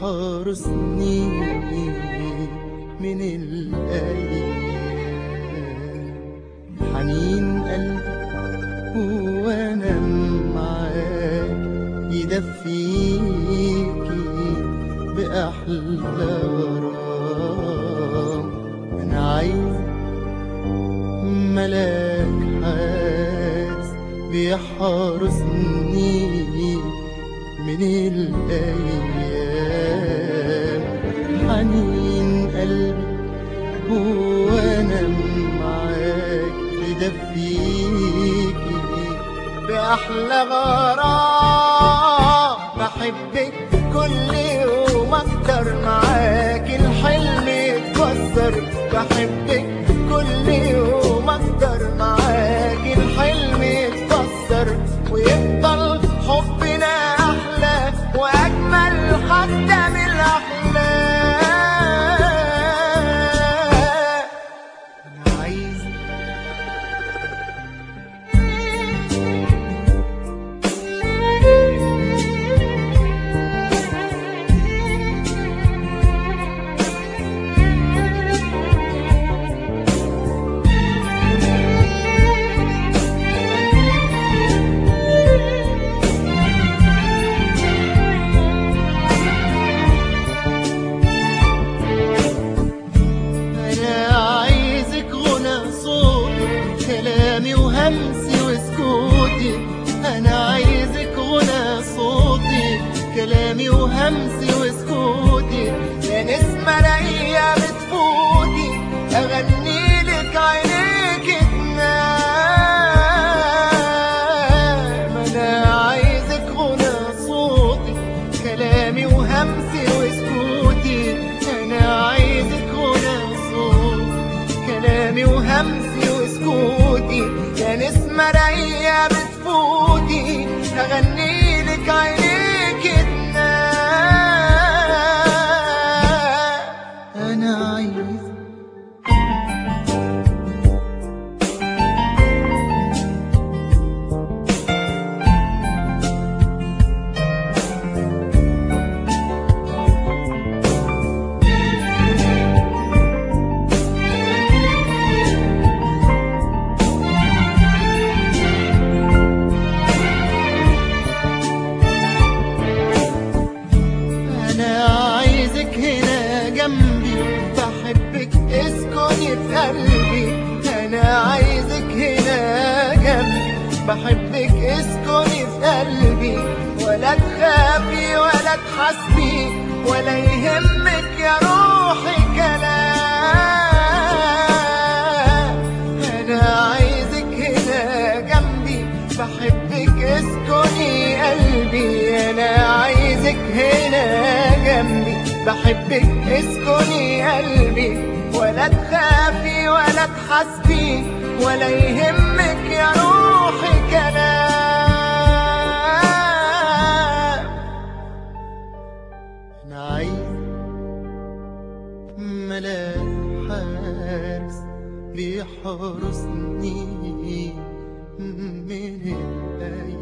بيحرسني من الأيام حنين قلبي وأنا معاك يدفيكي بأحلى غرام أنا عايز ملاك حارس بيحرسني من الأيام حنين قلبي وانا معاك يدفيكي بأحلى غرام بحبك كل يوم أكتر معاك الحلم يتكسر بحبك كل يوم أكتر معاك الحلم يتكسر ويفضل حبنا أحلى وأجمل حتى من الأحلام أنا عايز أنا عايزك غنى صوتي كلامي وهمسي وسكوتي أنا عايزك غنى صوتي كلامي وهمسي وسكوتي يا نسمة راقية بتفوتي أغني لك عينيك تنام أنا عايزك غنى صوتي كلامي وهمسي وسكوتي أنا عايزك غنى صوتي كلامي وهمسي وسكوتي يا نسمة راقية بتفوتي أغني لك عينيك تنام أنا عايز أنا عايزك هنا جنبي بحبك اسكني في قلبي أنا عايزك هنا جنبي بحبك اسكني في قلبي ولا تخافي ولا تحسبي ولا يهمك يا روحي كلام أنا عايزك هنا جنبي بحبك اسكني قلبي أنا عايزك هنا جنبي بحبك اسكني قلبي ولا تخافي ولا تحسبي ولا يهمك يا روحي كلام أنا عايز ملاك حارس بيحرسني من الأيام